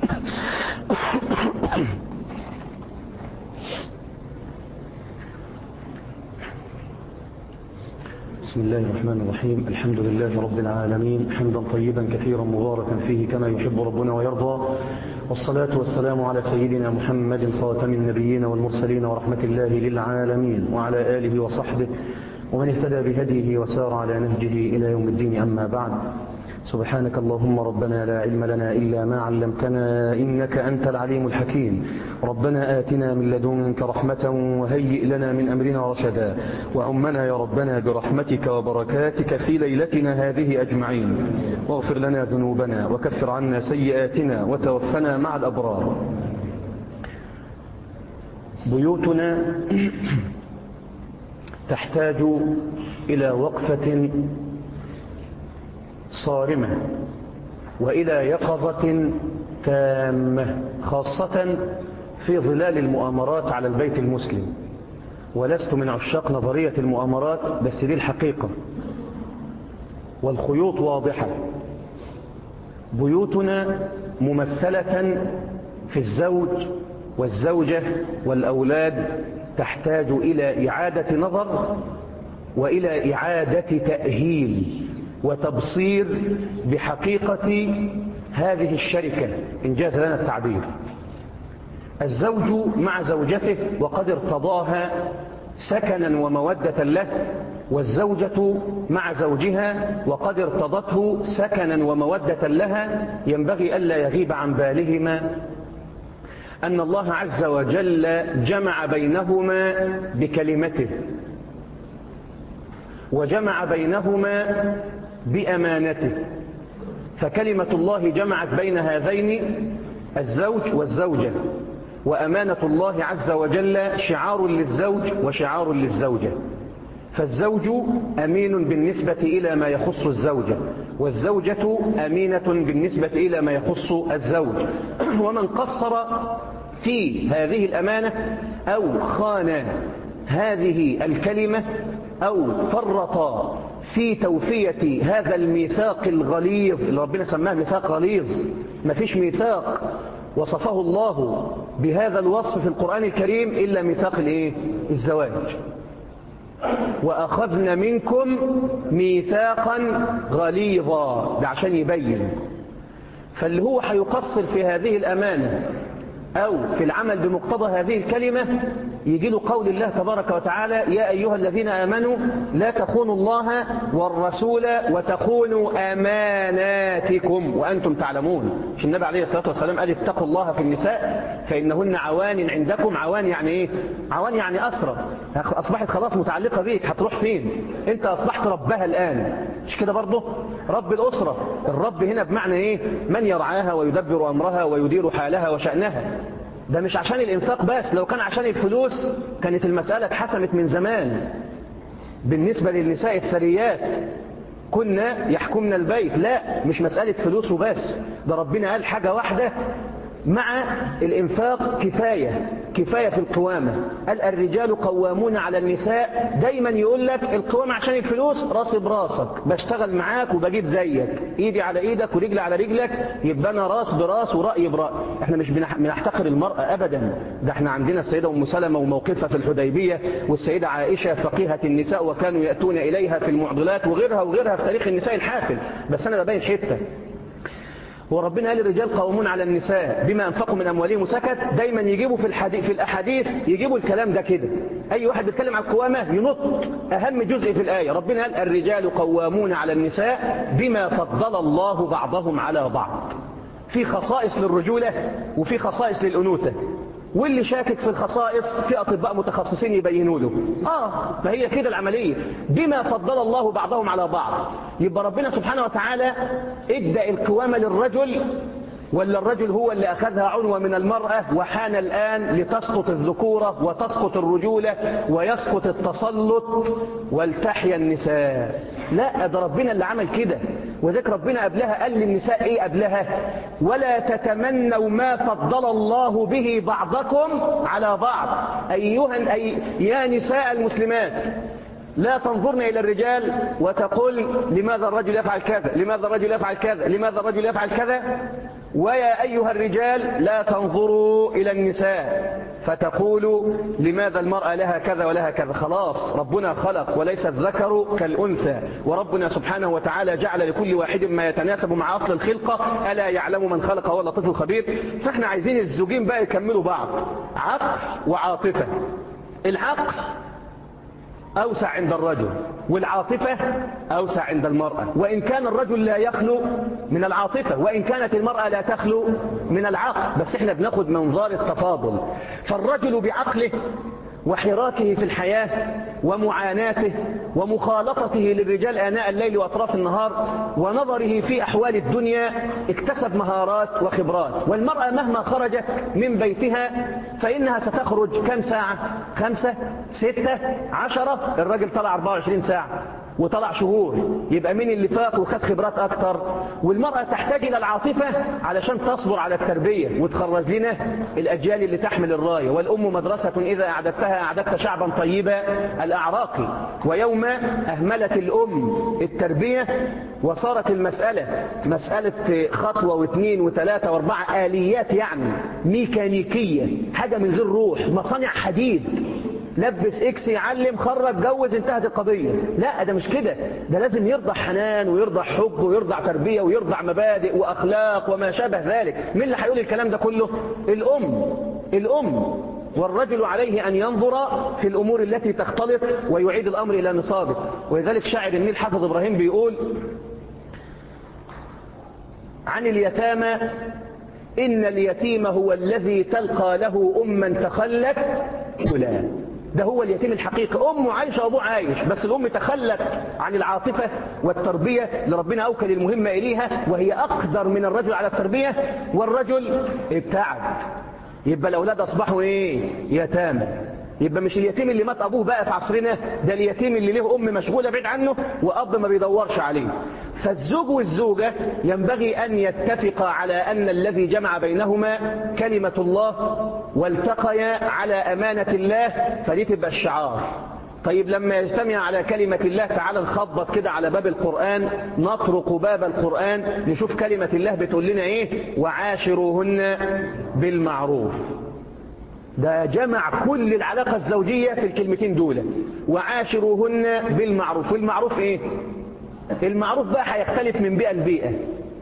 بسم الله الرحمن الرحيم الحمد لله رب العالمين حمدا طيبا كثيرا مباركا فيه كما يحب ربنا ويرضى والصلاة والسلام على سيدنا محمد خاتم النبيين والمرسلين ورحمة الله للعالمين وعلى آله وصحبه ومن اهتدى بهديه وسار على نهجه إلى يوم الدين أما بعد سبحانك اللهم ربنا لا علم لنا إلا ما علمتنا إنك أنت العليم الحكيم ربنا آتنا من لدنك رحمة وهيئ لنا من أمرنا رشدا وأمنا يا ربنا برحمتك وبركاتك في ليلتنا هذه أجمعين واغفر لنا ذنوبنا وكفر عنا سيئاتنا وتوفنا مع الأبرار بيوتنا تحتاج إلى وقفة صارمة وإلى يقظة تامة خاصة في ظلال المؤامرات على البيت المسلم ولست من عشاق نظرية المؤامرات بس دي الحقيقة والخيوط واضحة بيوتنا ممثلة في الزوج والزوجة والأولاد تحتاج إلى إعادة نظر وإلى إعادة تأهيل وتبصير بحقيقة هذه الشركة إن جاز لنا التعبير الزوج مع زوجته وقد ارتضاها سكنا ومودة له والزوجة مع زوجها وقد ارتضته سكنا ومودة لها ينبغي ألا يغيب عن بالهما أن الله عز وجل جمع بينهما بكلمته وجمع بينهما بأمانته فكلمة الله جمعت بين هذين الزوج والزوجة وأمانة الله عز وجل شعار للزوج وشعار للزوجة فالزوج أمين بالنسبة إلى ما يخص الزوجة والزوجة أمينة بالنسبة إلى ما يخص الزوج ومن قصر في هذه الأمانة أو خان هذه الكلمة أو فرط في توفية هذا الميثاق الغليظ اللي ربنا سماه ميثاق غليظ ما فيش ميثاق وصفه الله بهذا الوصف في القرآن الكريم إلا ميثاق الايه الزواج وأخذنا منكم ميثاقا غليظا ده عشان يبين فاللي هو هيقصر في هذه الأمانة أو في العمل بمقتضى هذه الكلمة يجي له قول الله تبارك وتعالى يا أيها الذين آمنوا لا تخونوا الله والرسول وتخونوا أماناتكم وأنتم تعلمون مش النبي عليه الصلاة والسلام قال اتقوا الله في النساء فإنهن عوان عندكم عوان يعني إيه عوان يعني أسرى أصبحت خلاص متعلقة بيك هتروح فين أنت أصبحت ربها الآن مش كده برضه رب الأسرة الرب هنا بمعنى إيه من يرعاها ويدبر أمرها ويدير حالها وشأنها ده مش عشان الإنفاق بس لو كان عشان الفلوس كانت المسألة اتحسمت من زمان بالنسبة للنساء الثريات كنا يحكمنا البيت لا مش مسألة فلوس وبس ده ربنا قال حاجة واحدة مع الإنفاق كفاية كفاية في القوامة قال الرجال قوامون على النساء دايما يقول لك القوامة عشان الفلوس راسي براسك بشتغل معاك وبجيب زيك ايدي على ايدك ورجل على رجلك يبقى انا راس براس ورأي برأي احنا مش بنحتقر المرأة ابدا ده احنا عندنا السيدة ام سلمة وموقفها في الحديبية والسيدة عائشة فقيهة النساء وكانوا يأتون اليها في المعضلات وغيرها وغيرها في تاريخ النساء الحافل بس انا ببين حتة وربنا قال الرجال قوامون على النساء بما انفقوا من اموالهم وسكت دايما يجيبوا في الحديث في الاحاديث يجيبوا الكلام ده كده اي واحد بيتكلم عن القوامه ينط اهم جزء في الايه ربنا قال الرجال قوامون على النساء بما فضل الله بعضهم على بعض في خصائص للرجوله وفي خصائص للانوثه واللي شاكك في الخصائص في أطباء متخصصين يبينوا له آه فهي كده العملية بما فضل الله بعضهم على بعض يبقى ربنا سبحانه وتعالى ادى القوامة للرجل ولا الرجل هو اللي أخذها عنوة من المرأة وحان الآن لتسقط الذكورة وتسقط الرجولة ويسقط التسلط والتحيا النساء لا ده ربنا اللي عمل كده وذلك ربنا قبلها قال للنساء ايه قبلها ولا تتمنوا ما فضل الله به بعضكم على بعض ايها أي يا نساء المسلمات لا تنظرن إلى الرجال وتقول لماذا الرجل يفعل كذا لماذا الرجل يفعل كذا لماذا الرجل يفعل كذا ويا أيها الرجال لا تنظروا إلى النساء فتقولوا لماذا المرأة لها كذا ولها كذا خلاص ربنا خلق وليس الذكر كالأنثى وربنا سبحانه وتعالى جعل لكل واحد ما يتناسب مع أصل الخلقة ألا يعلم من خلق هو اللطيف الخبير فاحنا عايزين الزوجين بقى يكملوا بعض عقل وعاطفة العقل أوسع عند الرجل والعاطفة أوسع عند المرأة وإن كان الرجل لا يخلو من العاطفة وإن كانت المرأة لا تخلو من العقل بس احنا بناخد منظار التفاضل فالرجل بعقله وحراكه في الحياة ومعاناته ومخالطته للرجال آناء الليل وأطراف النهار ونظره في أحوال الدنيا اكتسب مهارات وخبرات والمرأة مهما خرجت من بيتها فإنها ستخرج كم ساعة خمسة ستة عشرة الراجل طلع 24 ساعة وطلع شهور يبقى مين اللي فات وخد خبرات أكتر والمرأة تحتاج إلى العاطفة علشان تصبر على التربية وتخرج لنا الأجيال اللي تحمل الراية والأم مدرسة إذا أعددتها أعددت شعبا طيبا الأعراق ويوم أهملت الأم التربية وصارت المسألة مسألة خطوة واثنين وثلاثة واربعة آليات يعني ميكانيكية حاجة من غير روح مصانع حديد لبس اكس يعلم خرج جوز انتهت القضية لا ده مش كده ده لازم يرضع حنان ويرضع حب ويرضع تربية ويرضع مبادئ وأخلاق وما شابه ذلك مين اللي هيقول الكلام ده كله الأم الأم والرجل عليه أن ينظر في الأمور التي تختلط ويعيد الأمر إلى نصابه ولذلك شاعر النيل حافظ إبراهيم بيقول عن اليتامى إن اليتيم هو الذي تلقى له أما تخلت فلان ده هو اليتيم الحقيقي أمه عايشة وأبوه عايش بس الأم تخلت عن العاطفة والتربية اللي ربنا أوكل المهمة إليها وهي أقدر من الرجل على التربية والرجل ابتعد يبقى الأولاد أصبحوا إيه يتامى يبقى مش اليتيم اللي مات أبوه بقى في عصرنا ده اليتيم اللي له أم مشغولة بعيد عنه وأب ما بيدورش عليه فالزوج والزوجة ينبغي أن يتفقا على أن الذي جمع بينهما كلمة الله والتقيا على أمانة الله فدي تبقى الشعار طيب لما يجتمع على كلمة الله تعالى نخبط كده على باب القرآن نطرق باب القرآن نشوف كلمة الله بتقول لنا ايه وعاشروهن بالمعروف ده جمع كل العلاقة الزوجية في الكلمتين دول وعاشروهن بالمعروف والمعروف ايه المعروف بقى هيختلف من بيئة لبيئة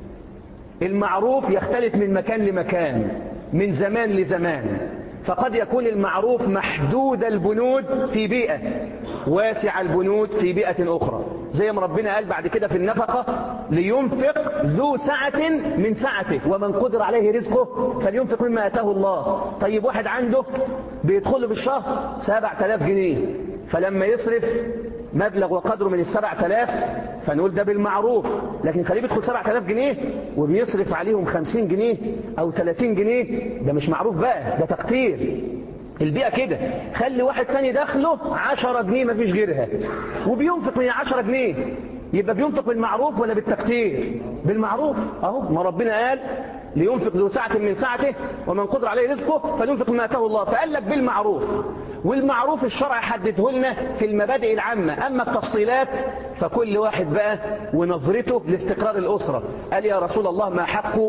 المعروف يختلف من مكان لمكان من زمان لزمان فقد يكون المعروف محدود البنود في بيئة واسع البنود في بيئة أخرى زي ما ربنا قال بعد كده في النفقة لينفق ذو سعة من سعته ومن قدر عليه رزقه فلينفق مما أتاه الله طيب واحد عنده بيدخله بالشهر سبع تلاف جنيه فلما يصرف مبلغ وقدره من السبع تلاف فنقول ده بالمعروف لكن خليه بيدخل سبع تلاف جنيه وبيصرف عليهم خمسين جنيه أو ثلاثين جنيه ده مش معروف بقى ده تقتير البيئة كده خلي واحد تاني دخله عشرة جنيه ما فيش غيرها وبينفق من عشرة جنيه يبقى بينفق بالمعروف ولا بالتقتير بالمعروف اهو ما ربنا قال لينفق ذو سعة من سعته ومن قدر عليه رزقه فلينفق ما اتاه الله فقال لك بالمعروف والمعروف الشرع حدده لنا في المبادئ العامة أما التفصيلات فكل واحد بقى ونظرته لاستقرار الأسرة قال يا رسول الله ما حق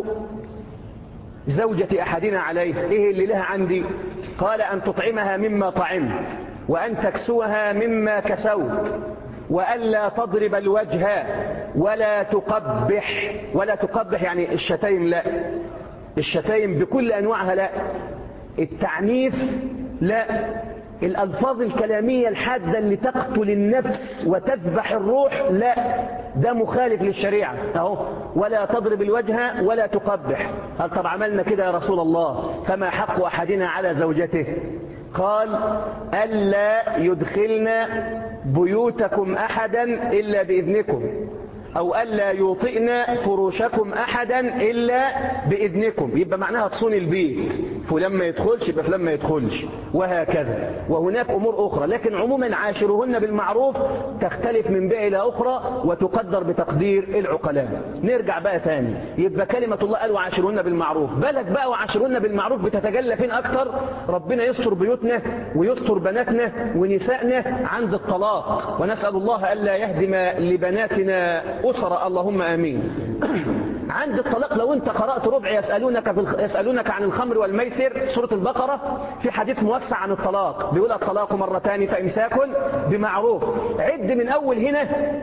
زوجة أحدنا عليه إيه اللي لها عندي قال أن تطعمها مما طعمت وأن تكسوها مما كسوت وألا تضرب الوجه ولا تقبح ولا تقبح يعني الشتايم لا الشتايم بكل أنواعها لا التعنيف لا الألفاظ الكلامية الحادة اللي تقتل النفس وتذبح الروح لا ده مخالف للشريعة اهو ولا تضرب الوجه ولا تقبح قال طب عملنا كده يا رسول الله فما حق أحدنا على زوجته قال ألا يدخلنا بيوتكم أحدا إلا بإذنكم أو ألا يوطئنا فروشكم أحدا إلا بإذنكم يبقى معناها تصون البيت فلان ما يدخلش يبقى فلان ما يدخلش وهكذا وهناك أمور أخرى لكن عموما عاشرهن بالمعروف تختلف من بيئة إلى أخرى وتقدر بتقدير العقلاء نرجع بقى تاني يبقى كلمة الله قال وعاشرهن بالمعروف بالك بقى وعاشرهن بالمعروف بتتجلى فين أكتر ربنا يستر بيوتنا ويستر بناتنا ونسائنا عند الطلاق ونسأل الله ألا يهدم لبناتنا أسر اللهم آمين عند الطلاق لو انت قرأت ربع يسألونك, في الخ... يسألونك عن الخمر والميسر سورة البقرة في حديث موسع عن الطلاق بيقول الطلاق مرتان فإمساك بمعروف عد من أول هنا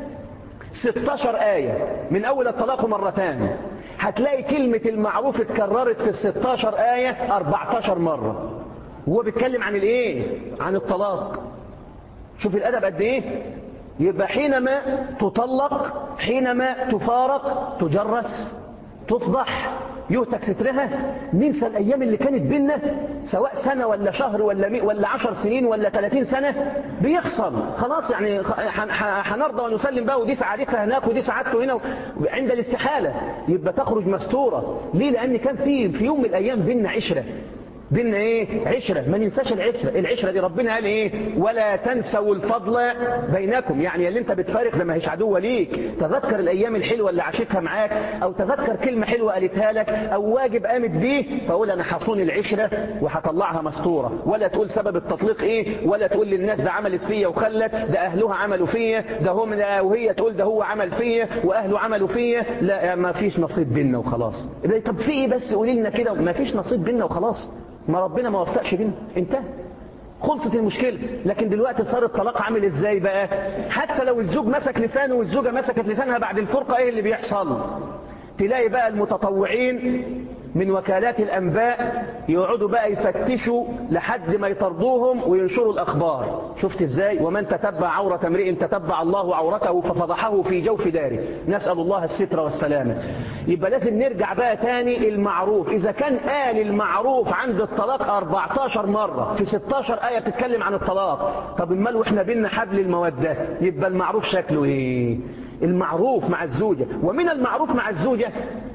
16 آية من أول الطلاق مرتان هتلاقي كلمة المعروف اتكررت في ال 16 آية 14 مرة وهو بيتكلم عن الايه عن الطلاق شوف الأدب قد ايه يبقى حينما تطلق حينما تفارق تجرس تفضح يهتك سترها ننسى الأيام اللي كانت بينا سواء سنة ولا شهر ولا مئة ولا عشر سنين ولا ثلاثين سنة بيحصل خلاص يعني هنرضى ونسلم بقى ودي سعادتها هناك ودي سعادته هنا عند الاستحالة يبقى تخرج مستورة ليه لأن كان في في يوم من الأيام بينا عشرة بينا ايه عشرة ما ننساش العشرة العشرة دي ربنا قال ايه ولا تنسوا الفضل بينكم يعني اللي انت بتفارق ده ما هيش عدو ليك تذكر الايام الحلوة اللي عاشتها معاك او تذكر كلمة حلوة قالتها لك او واجب قامت بيه فقول انا حصون العشرة وهطلعها مستورة ولا تقول سبب التطليق ايه ولا تقول للناس ده عملت فيا وخلت ده اهلها عملوا فيا ده هم ده وهي تقول ده هو عمل فيا واهله عملوا فيا لا ما فيش نصيب بينا وخلاص طب في ايه بس قولي لنا كده ما فيش نصيب بينا وخلاص ما ربنا ما وفقش بينا انتهى خلصت المشكلة لكن دلوقتي صار الطلاق عامل ازاي بقى حتى لو الزوج مسك لسانه والزوجة مسكت لسانها بعد الفرقة ايه اللي بيحصل تلاقي بقى المتطوعين من وكالات الأنباء يقعدوا بقى يفتشوا لحد ما يطردوهم وينشروا الأخبار شفت ازاي ومن تتبع عورة امرئ تتبع الله عورته ففضحه في جوف داره نسأل الله الستر والسلامة يبقى لازم نرجع بقى تاني المعروف إذا كان قال المعروف عند الطلاق 14 مرة في 16 آية بتتكلم عن الطلاق طب المال واحنا بينا حبل المودة يبقى المعروف شكله ايه المعروف مع الزوجة ومن المعروف مع الزوجة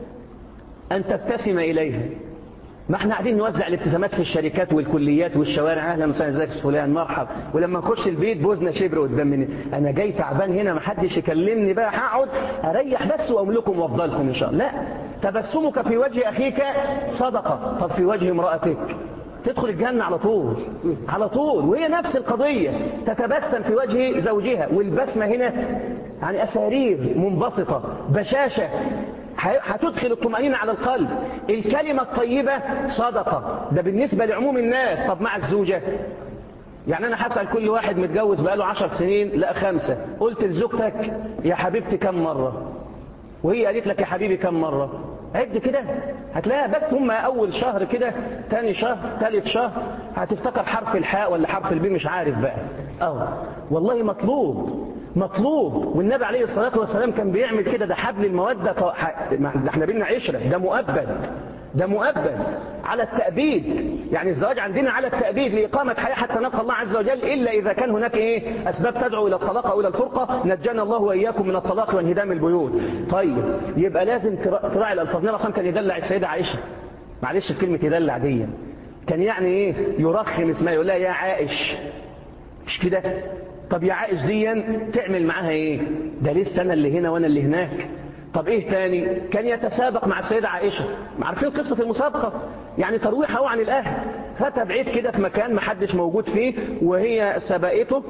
أن تبتسم إليها ما احنا قاعدين نوزع الابتسامات في الشركات والكليات والشوارع اهلا وسهلا ازيك فلان مرحب ولما نخش البيت بوزنا شبر قدام مني انا جاي تعبان هنا ما حدش يكلمني بقى هقعد اريح بس واملكم وافضلكم ان شاء الله لا تبسمك في وجه اخيك صدقه طب في وجه امراتك تدخل الجنة على طول على طول وهي نفس القضية تتبسم في وجه زوجها والبسمة هنا يعني أسارير منبسطة بشاشة هتدخل الطمأنينة على القلب الكلمة الطيبة صدقة ده بالنسبة لعموم الناس طب مع الزوجة يعني أنا هسأل كل واحد متجوز بقاله عشر سنين لا خمسة قلت لزوجتك يا حبيبتي كم مرة وهي قالت لك يا حبيبي كم مرة عد كده هتلاقيها بس هم أول شهر كده تاني شهر تالت شهر هتفتكر حرف الحاء ولا حرف البي مش عارف بقى اه والله مطلوب مطلوب والنبي عليه الصلاة والسلام كان بيعمل كده ده حبل المودة ده احنا بينا عشرة ده مؤبد ده مؤبد على التأبيد يعني الزواج عندنا على التأبيد لإقامة حياة حتى نلقى الله عز وجل إلا إذا كان هناك إيه أسباب تدعو إلى الطلاق أو إلى الفرقة نجانا الله وإياكم من الطلاق وانهدام البيوت طيب يبقى لازم تراعي الألفاظ نرى كان يدلع السيدة عائشة معلش كلمة يدلع دي كان يعني إيه يرخم اسمها يقول لها يا عائش مش كده طب يا عائش دي تعمل معاها ايه ده لسه انا اللي هنا وانا اللي هناك طب ايه تاني كان يتسابق مع السيدة عائشة عارفين قصة المسابقة يعني ترويح هو عن الاهل فتبعيد كده في مكان محدش موجود فيه وهي سبقته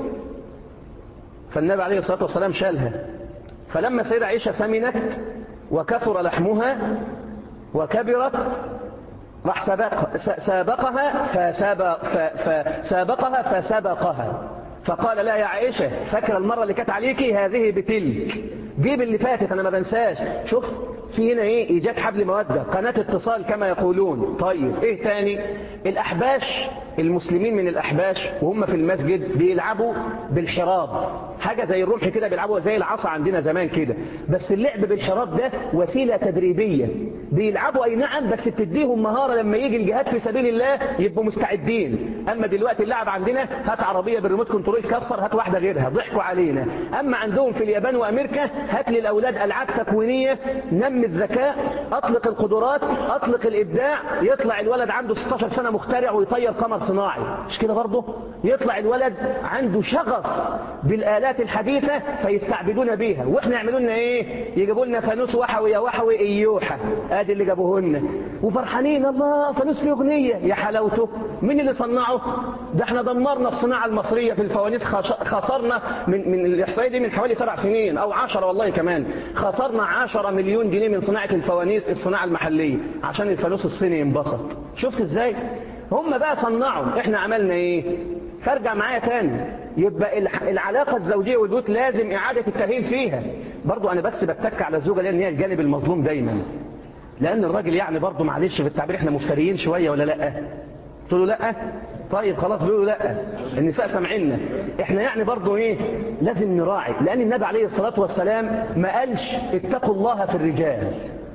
فالنبي عليه الصلاة والسلام شالها فلما السيدة عائشة سمنت وكثر لحمها وكبرت راح سابق سابقها فسابق فسابقها فسبقها فقال لا يا عائشة فاكرة المرة اللي كانت عليكي هذه بتلك جيب اللي فاتت أنا ما بنساش شوف في هنا إيه إيجاد حبل مودة قناة اتصال كما يقولون طيب إيه تاني الأحباش المسلمين من الأحباش وهم في المسجد بيلعبوا بالحراب حاجة زي الرمح كده بيلعبوا زي العصا عندنا زمان كده بس اللعب بالحراب ده وسيلة تدريبية بيلعبوا أي نعم بس بتديهم مهارة لما يجي الجهاد في سبيل الله يبقوا مستعدين أما دلوقتي اللعب عندنا هات عربية بالريموت كنترول كسر هات واحدة غيرها ضحكوا علينا أما عندهم في اليابان وأمريكا هات للأولاد ألعاب تكوينية نمي الذكاء أطلق القدرات أطلق الإبداع يطلع الولد عنده 16 سنة مخترع ويطير قمر صناعي مش كده برضه يطلع الولد عنده شغف بالآلات الحديثة فيستعبدون بيها واحنا يعملوا لنا ايه يجيبوا لنا فانوس وحوي يا وحوي ايوحة ادي اللي جابوه لنا وفرحانين الله فانوس فيه اغنية يا حلاوته مين اللي صنعه ده احنا دمرنا الصناعة المصرية في الفوانيس خسرنا من من الاحصائية دي من حوالي سبع سنين او عشرة والله كمان خسرنا عشرة مليون جنيه من صناعة الفوانيس الصناعة المحلية عشان الفانوس الصيني ينبسط شفت ازاي هم بقى صنعوا احنا عملنا ايه فارجع معايا تاني يبقى العلاقة الزوجية والبيوت لازم إعادة التأهيل فيها برضو أنا بس بتك على الزوجة لأن هي الجانب المظلوم دايما لأن الراجل يعني برضو معلش في التعبير احنا مفتريين شوية ولا لأ قلت له لأ طيب خلاص بيقولوا لأ النساء سامعيننا احنا يعني برضو ايه لازم نراعي لأن النبي عليه الصلاة والسلام ما قالش اتقوا الله في الرجال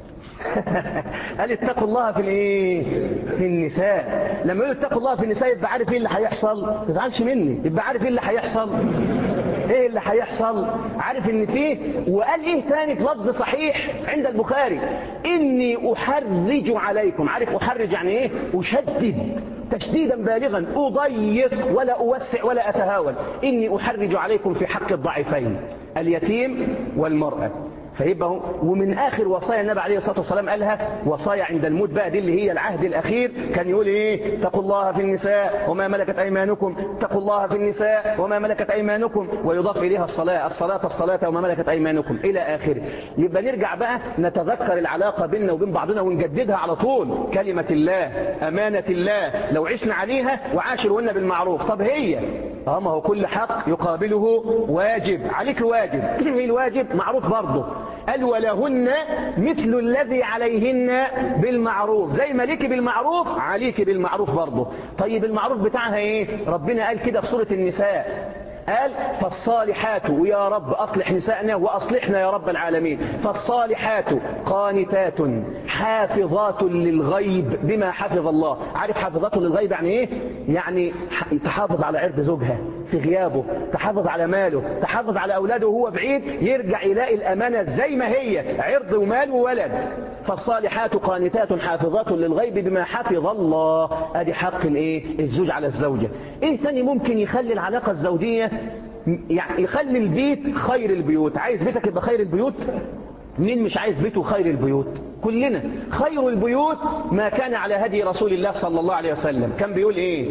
قال اتقوا الله في الايه في النساء لما يقول اتقوا الله في النساء يبقى عارف ايه اللي هيحصل ما تزعلش مني يبقى عارف ايه اللي هيحصل ايه اللي هيحصل عارف ان فيه وقال ايه تاني في لفظ صحيح عند البخاري اني احرج عليكم عارف احرج يعني ايه اشدد تشديدا بالغا اضيق ولا اوسع ولا اتهاون اني احرج عليكم في حق الضعيفين اليتيم والمراه فيبقى ومن آخر وصايا النبي عليه الصلاة والسلام قالها وصايا عند الموت بقى دي اللي هي العهد الأخير كان يقول إيه اتقوا الله في النساء وما ملكت أيمانكم اتقوا الله في النساء وما ملكت أيمانكم ويضاف إليها الصلاة الصلاة الصلاة وما ملكت أيمانكم إلى آخره يبقى نرجع بقى نتذكر العلاقة بيننا وبين بعضنا ونجددها على طول كلمة الله أمانة الله لو عشنا عليها وعاشرونا بالمعروف طب هي اه ما هو كل حق يقابله واجب عليك واجب ايه الواجب معروف برضه قال ولهن مثل الذي عليهن بالمعروف زي ما ليك بالمعروف عليك بالمعروف برضه طيب المعروف بتاعها ايه ربنا قال كده في سورة النساء قال فالصالحات ويا رب أصلح نسائنا وأصلحنا يا رب العالمين فالصالحات قانتات حافظات للغيب بما حفظ الله عارف حافظات للغيب يعني ايه يعني تحافظ على عرض زوجها في غيابه تحافظ على ماله تحافظ على أولاده وهو بعيد يرجع يلاقي الأمانة زي ما هي عرض ومال وولد فالصالحات قانتات حافظات للغيب بما حفظ الله ادي حق الايه الزوج على الزوجة ايه تاني ممكن يخلي العلاقة الزوجية يعني يخلي البيت خير البيوت عايز بيتك يبقى خير البيوت مين مش عايز بيته خير البيوت كلنا خير البيوت ما كان على هدي رسول الله صلى الله عليه وسلم كان بيقول ايه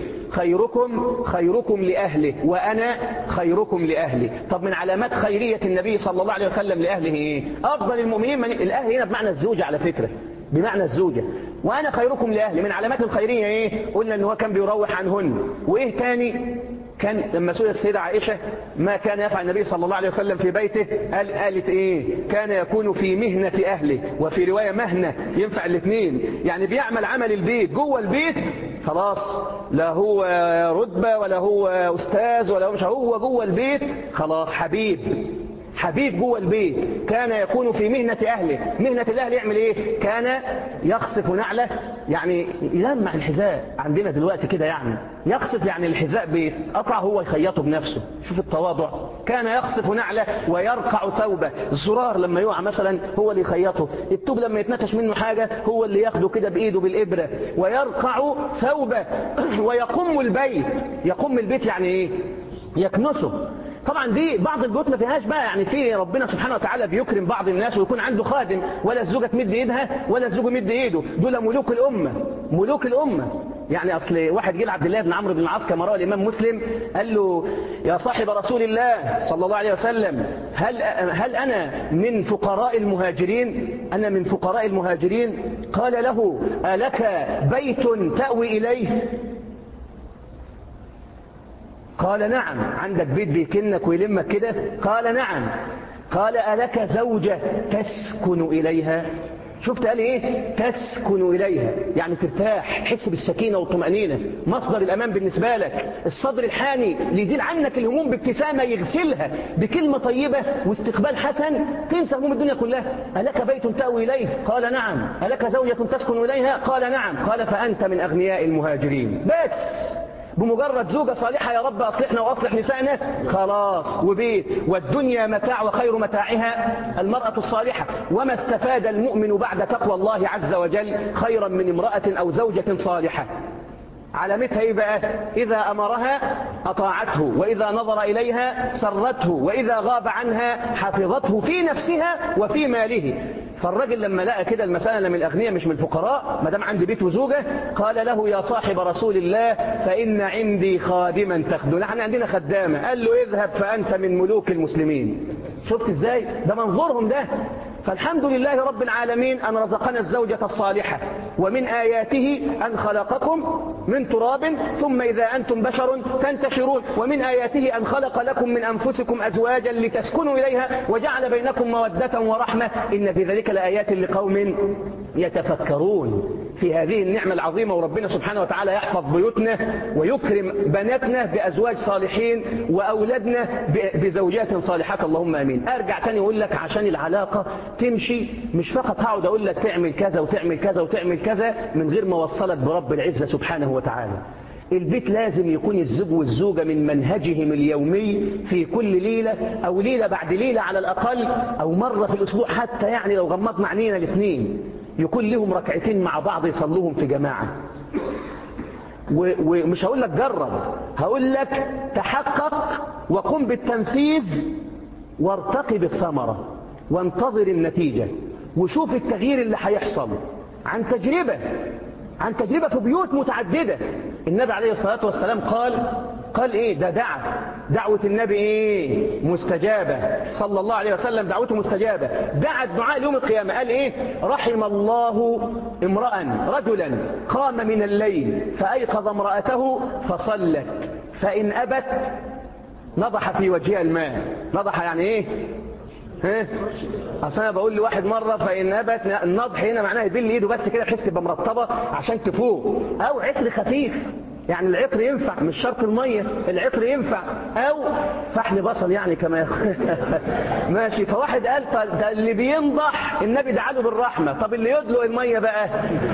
خيركم خيركم لأهله وأنا خيركم لأهلي طب من علامات خيرية النبي صلى الله عليه وسلم لأهله ايه أفضل المؤمنين من الأهل هنا بمعنى الزوجة على فكرة بمعنى الزوجة وأنا خيركم لأهلي من علامات الخيرية ايه قلنا ان هو كان بيروح عنهن وايه تاني كان لما سئلت السيدة عائشة ما كان يفعل النبي صلى الله عليه وسلم في بيته قال قالت ايه كان يكون في مهنة اهله وفي رواية مهنة ينفع الاثنين يعني بيعمل عمل البيت جوه البيت خلاص لا هو رتبة ولا هو استاذ ولا هو مش هو جوه البيت خلاص حبيب حبيب جوه البيت كان يكون في مهنة أهله مهنة الأهل يعمل إيه كان يخصف نعله يعني يلمع الحذاء عندنا دلوقتي كده يعني يخصف يعني الحذاء بيتقطع هو يخيطه بنفسه شوف التواضع كان يخصف نعله ويرقع ثوبه الزرار لما يقع مثلا هو اللي يخيطه التوب لما يتنتش منه حاجة هو اللي ياخده كده بإيده بالإبرة ويرقع ثوبه ويقم البيت يقم البيت يعني إيه يكنسه طبعا دي بعض البيوت ما فيهاش بقى يعني في ربنا سبحانه وتعالى بيكرم بعض الناس ويكون عنده خادم ولا الزوجة تمد ايدها ولا الزوج يمد ايده دول ملوك الأمة ملوك الأمة يعني أصل واحد جه عبد الله بن عمرو بن العاص كما روى الإمام مسلم قال له يا صاحب رسول الله صلى الله عليه وسلم هل هل أنا من فقراء المهاجرين أنا من فقراء المهاجرين قال له ألك بيت تأوي إليه قال نعم عندك بيت بيكنك ويلمك كده قال نعم قال ألك زوجة تسكن إليها شفت قال ايه تسكن اليها يعني ترتاح تحس بالسكينه والطمانينه مصدر الامان بالنسبه لك الصدر الحاني اللي يزيل عنك الهموم بابتسامه يغسلها بكلمه طيبه واستقبال حسن تنسى هموم الدنيا كلها الك بيت تاوي اليه قال نعم الك زوجه تسكن اليها قال نعم قال فانت من اغنياء المهاجرين بس بمجرد زوجة صالحة يا رب أصلحنا وأصلح نسائنا خلاص وبيت والدنيا متاع وخير متاعها المرأة الصالحة وما استفاد المؤمن بعد تقوى الله عز وجل خيرا من امرأة أو زوجة صالحة علامتها ايه بقى اذا امرها اطاعته واذا نظر اليها سرته واذا غاب عنها حفظته في نفسها وفي ماله فالراجل لما لقى كده المسألة من الأغنياء مش من الفقراء ما دام عندي بيت وزوجة قال له يا صاحب رسول الله فإن عندي خادما تخدم احنا عندنا خدامة قال له اذهب فأنت من ملوك المسلمين شفت ازاي ده منظورهم ده فالحمد لله رب العالمين أن رزقنا الزوجة الصالحة ومن آياته أن خلقكم من تراب ثم إذا أنتم بشر تنتشرون ومن آياته أن خلق لكم من أنفسكم أزواجا لتسكنوا إليها وجعل بينكم مودة ورحمة إن في ذلك لآيات لقوم يتفكرون في هذه النعمة العظيمة وربنا سبحانه وتعالى يحفظ بيوتنا ويكرم بناتنا بأزواج صالحين وأولادنا بزوجات صالحات اللهم أمين أرجع تاني أقول لك عشان العلاقة تمشي مش فقط هقعد أقول لك تعمل كذا وتعمل كذا وتعمل كذا من غير ما وصلك برب العزة سبحانه وتعالى البيت لازم يكون الزوج والزوجة من منهجهم اليومي في كل ليلة أو ليلة بعد ليلة على الأقل أو مرة في الأسبوع حتى يعني لو غمضنا عينينا الاثنين يكون لهم ركعتين مع بعض يصلوهم في جماعة ومش هقول لك جرب هقول لك تحقق وقم بالتنفيذ وارتقب الثمرة وانتظر النتيجة وشوف التغيير اللي هيحصل عن تجربة عن تجربة في بيوت متعددة النبي عليه الصلاة والسلام قال قال ايه ده دعا دعوة النبي ايه مستجابة صلى الله عليه وسلم دعوته مستجابة دعا الدعاء يوم القيامة قال ايه رحم الله امرأ رجلا قام من الليل فأيقظ امرأته فصلت فإن أبت نضح في وجهها الماء نضح يعني ايه ها اصل انا بقول لواحد مره فان ابت النضح هنا معناه يبل ايده بس كده بحيث تبقى مرطبه عشان تفوق او عطر خفيف يعني العطر ينفع مش شرط الميه العطر ينفع او فحل بصل يعني كما يخ... ماشي فواحد قال ده اللي بينضح النبي دعا له بالرحمه طب اللي يدلق الميه بقى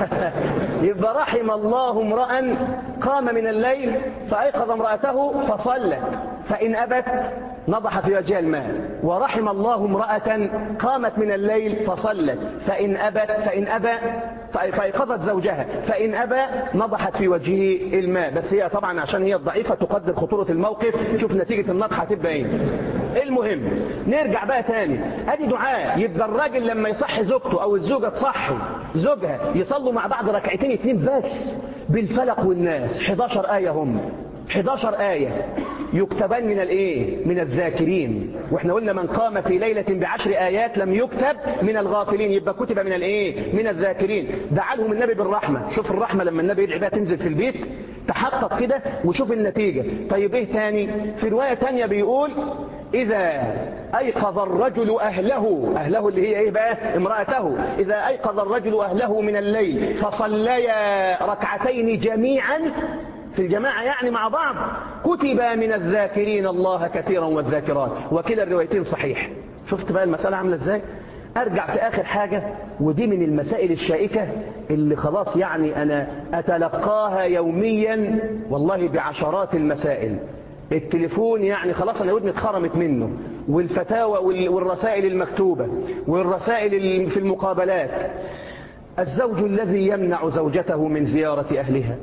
يبقى رحم الله امرا قام من الليل فايقظ امراته فصلت فان ابت نضح في وجهها الماء ورحم الله امرأة قامت من الليل فصلت فإن أبت فإن أبى فأيقظت زوجها فإن أبى نضحت في وجهه الماء بس هي طبعا عشان هي الضعيفة تقدر خطورة الموقف شوف نتيجة النضح هتبقى ايه المهم نرجع بقى تاني ادي دعاء يبقى الراجل لما يصحي زوجته او الزوجة تصحي زوجها يصلوا مع بعض ركعتين اتنين بس بالفلق والناس 11 آية هم 11 آية يكتبان من الايه من الذاكرين واحنا قلنا من قام في ليلة بعشر آيات لم يكتب من الغافلين يبقى كتب من الايه من الذاكرين دعا لهم النبي بالرحمة شوف الرحمة لما النبي يدعي بها تنزل في البيت تحقق كده وشوف النتيجة طيب ايه تاني في رواية تانية بيقول إذا أيقظ الرجل أهله أهله اللي هي إيه بقى امرأته إذا أيقظ الرجل أهله من الليل فصليا ركعتين جميعا في الجماعة يعني مع بعض كتب من الذاكرين الله كثيرا والذاكرات وكلا الروايتين صحيح شفت بقى المسألة عاملة ازاي ارجع في اخر حاجة ودي من المسائل الشائكة اللي خلاص يعني انا اتلقاها يوميا والله بعشرات المسائل التليفون يعني خلاص انا ودني اتخرمت منه والفتاوى والرسائل المكتوبة والرسائل في المقابلات الزوج الذي يمنع زوجته من زيارة أهلها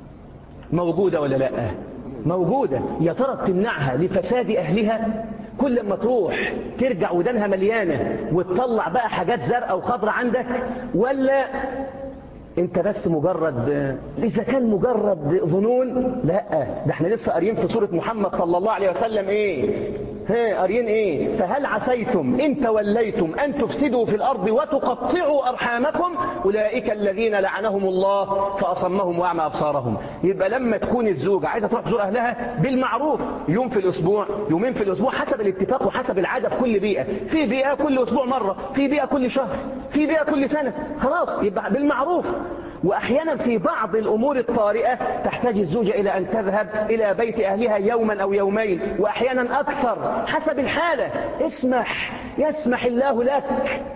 موجودة ولا لا موجودة يا ترى بتمنعها لفساد أهلها كل ما تروح ترجع ودانها مليانة وتطلع بقى حاجات زرقاء وخضرة عندك ولا انت بس مجرد اذا كان مجرد ظنون لا ده احنا لسه قاريين في سورة محمد صلى الله عليه وسلم ايه ها قاريين ايه فهل عسيتم ان توليتم ان تفسدوا في الارض وتقطعوا ارحامكم اولئك الذين لعنهم الله فاصمهم واعمى ابصارهم يبقى لما تكون الزوجه عايزه تروح تزور اهلها بالمعروف يوم في الاسبوع يومين في الاسبوع حسب الاتفاق وحسب العاده في كل بيئه في بيئه كل اسبوع مره في بيئه كل شهر في بيئة كل سنة خلاص يبقى بالمعروف وأحيانا في بعض الأمور الطارئة تحتاج الزوجة إلى أن تذهب إلى بيت أهلها يوما أو يومين وأحيانا أكثر حسب الحالة اسمح يسمح الله لك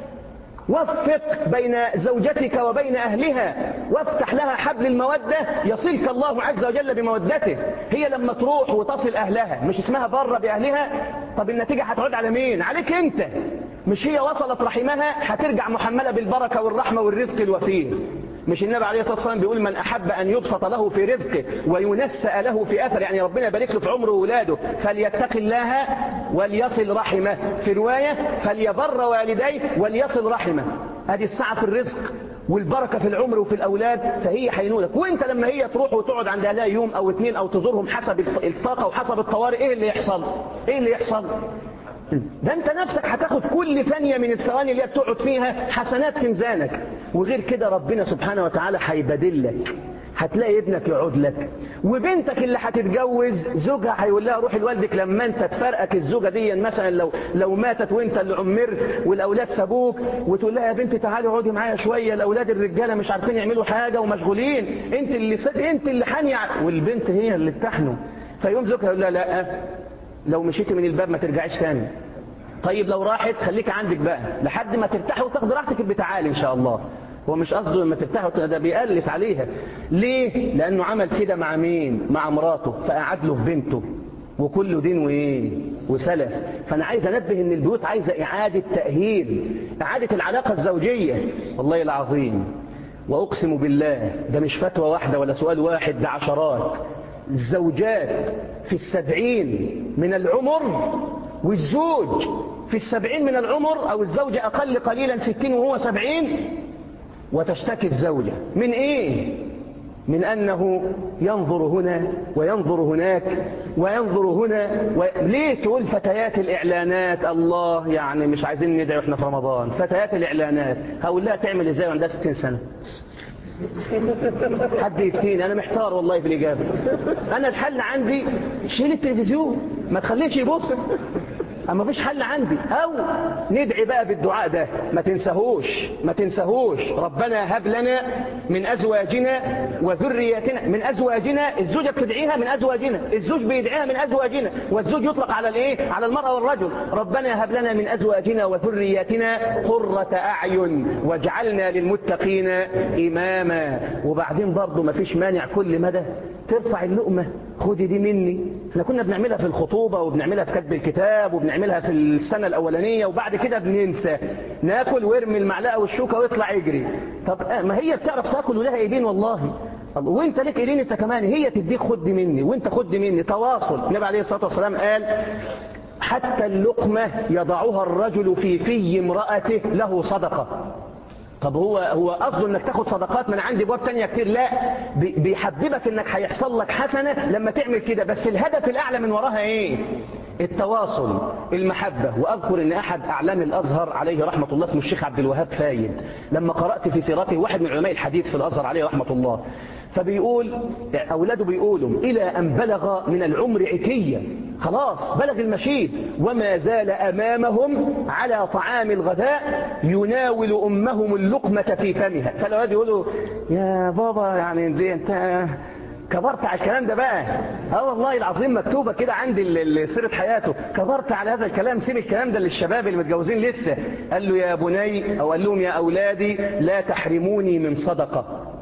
وفق بين زوجتك وبين أهلها وافتح لها حبل المودة يصلك الله عز وجل بمودته هي لما تروح وتصل أهلها مش اسمها بره بأهلها طب النتيجة هتعود على مين عليك أنت مش هي وصلت رحمها هترجع محملة بالبركة والرحمة والرزق الوفير مش النبي عليه الصلاة والسلام بيقول من أحب أن يبسط له في رزقه وينسأ له في أثر يعني ربنا يبارك له في عمره وولاده فليتق الله وليصل رحمه في رواية فليبر والديه وليصل رحمه هذه السعة في الرزق والبركة في العمر وفي الأولاد فهي حينولك وانت لما هي تروح وتقعد عند أهلها يوم أو اتنين أو تزورهم حسب الطاقة وحسب الطوارئ ايه اللي يحصل ايه اللي يحصل ده انت نفسك هتاخد كل ثانية من الثواني اللي بتقعد فيها حسنات في ميزانك وغير كده ربنا سبحانه وتعالى هيبادلك هتلاقي ابنك يقعد لك وبنتك اللي هتتجوز زوجها هيقول لها روحي لوالدك لما انت تفرقك الزوجه دي مثلا لو لو ماتت وانت اللي عمرت والاولاد سابوك وتقول لها يا بنتي تعالي اقعدي معايا شويه الاولاد الرجاله مش عارفين يعملوا حاجه ومشغولين انت اللي صد... انت اللي حانيه والبنت هي اللي بتحنه فيقوم زوجها يقول لها لا لو مشيتي من الباب ما ترجعيش تاني طيب لو راحت خليك عندك بقى لحد ما ترتاحي وتاخدي راحتك بتعالي ان شاء الله هو مش قصده لما ترتاح ده بيقلس عليها ليه لانه عمل كده مع مين مع مراته فقعد له في بنته وكله دين وايه وسلف فانا عايز انبه ان البيوت عايزه اعاده تاهيل اعاده العلاقه الزوجيه والله العظيم واقسم بالله ده مش فتوى واحده ولا سؤال واحد ده عشرات الزوجات في السبعين من العمر والزوج في السبعين من العمر أو الزوجة أقل قليلا ستين وهو سبعين وتشتكي الزوجة من إيه؟ من أنه ينظر هنا وينظر هناك وينظر هنا و... ليه تقول فتيات الإعلانات الله يعني مش عايزين ندعي احنا في رمضان فتيات الإعلانات هقول لها تعمل ازاي وعندها 60 سنة حد يفتيني انا محتار والله في الاجابه انا الحل عندي شيل التلفزيون ما تخليش يبص اما فيش حل عندي او ندعي بقى بالدعاء ده ما تنساهوش ما تنساهوش ربنا هب لنا من ازواجنا وذرياتنا من ازواجنا الزوجه بتدعيها من ازواجنا الزوج بيدعيها من ازواجنا والزوج يطلق على الايه على المراه والرجل ربنا هب لنا من ازواجنا وذرياتنا قرة اعين واجعلنا للمتقين اماما وبعدين برضه ما فيش مانع كل مدى ترفع اللقمه خدي دي مني احنا كنا بنعملها في الخطوبة وبنعملها في كتب الكتاب وبنعملها في السنة الأولانية وبعد كده بننسى ناكل وارمي المعلقة والشوكة ويطلع يجري طب ما هي بتعرف تاكل ولها ايدين والله وانت لك ايدين انت كمان هي تديك خد دي مني وانت خد دي مني تواصل النبي عليه الصلاة والسلام قال حتى اللقمة يضعها الرجل في في امرأته له صدقة طب هو هو قصده انك تاخد صدقات من عندي ابواب تانية كتير لا بيحببك انك هيحصل لك حسنة لما تعمل كده بس الهدف الاعلى من وراها ايه التواصل المحبة واذكر ان احد اعلام الازهر عليه رحمة الله اسمه الشيخ عبد الوهاب فايد لما قرأت في سيرته واحد من علماء الحديث في الازهر عليه رحمة الله فبيقول أولاده بيقولوا إلى أن بلغ من العمر عتية خلاص بلغ المشيب وما زال أمامهم على طعام الغداء يناول أمهم اللقمة في فمها فالأولاد يقولوا يا بابا يعني دي أنت كبرت على الكلام ده بقى اه والله العظيم مكتوبة كده عندي سيرة حياته كبرت على هذا الكلام سيب الكلام ده للشباب اللي متجوزين لسه قال له يا بني أو قال لهم يا أولادي لا تحرموني من صدقة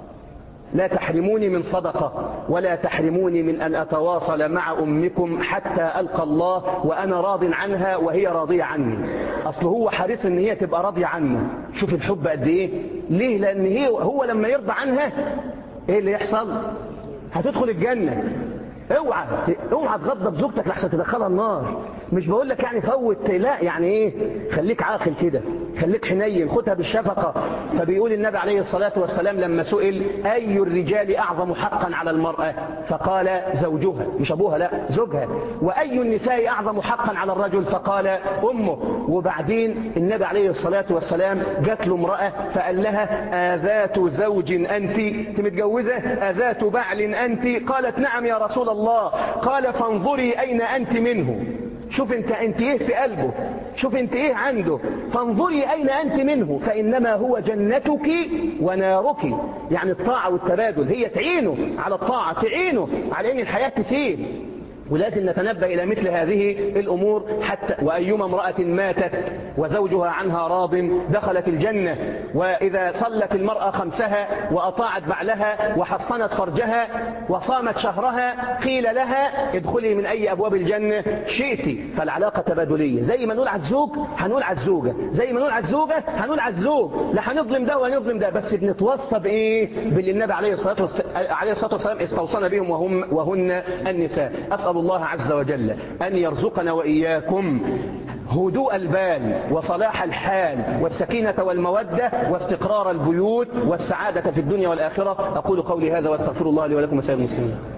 لا تحرموني من صدقة ولا تحرموني من أن أتواصل مع أمكم حتى ألقى الله وأنا راض عنها وهي راضية عني أصل هو حريص أن هي تبقى راضية عنه شوف الحب قد إيه ليه لأن هي هو لما يرضى عنها إيه اللي يحصل هتدخل الجنة اوعى اوعى تغضب زوجتك لحسن تدخلها النار مش بقول لك يعني فوت لا يعني ايه خليك عاقل كده خليك حنين خدها بالشفقة فبيقول النبي عليه الصلاة والسلام لما سئل أي الرجال أعظم حقا على المرأة فقال زوجها مش أبوها لا زوجها وأي النساء أعظم حقا على الرجل فقال أمه وبعدين النبي عليه الصلاة والسلام جات له امرأة فقال لها آذات زوج أنت أنت متجوزة آذات بعل أنت قالت نعم يا رسول الله قال فانظري أين أنت منه شوف انت انت ايه في قلبه شوف انت ايه عنده فانظري اين انت منه فانما هو جنتك ونارك يعني الطاعة والتبادل هي تعينه على الطاعة تعينه على ان الحياة تسير ولكن نتنبه إلى مثل هذه الأمور حتى وأيما امرأة ماتت وزوجها عنها راض دخلت الجنة وإذا صلت المرأة خمسها وأطاعت بعلها وحصنت فرجها وصامت شهرها قيل لها ادخلي من أي أبواب الجنة شئتي فالعلاقة تبادلية زي ما نقول على الزوج هنقول على الزوجة زي ما نقول على الزوجة هنقول على الزوج لا هنظلم ده ولا نظلم ده بس بنتوصى بإيه باللي النبي عليه الصلاة والسلام, عليه الصلاة والسلام استوصانا بهم وهم وهن النساء أسأل الله عز وجل أن يرزقنا وإياكم هدوء البال وصلاح الحال والسكينة والمودة واستقرار البيوت والسعادة في الدنيا والآخرة أقول قولي هذا واستغفر الله لي ولكم وسائر المسلمين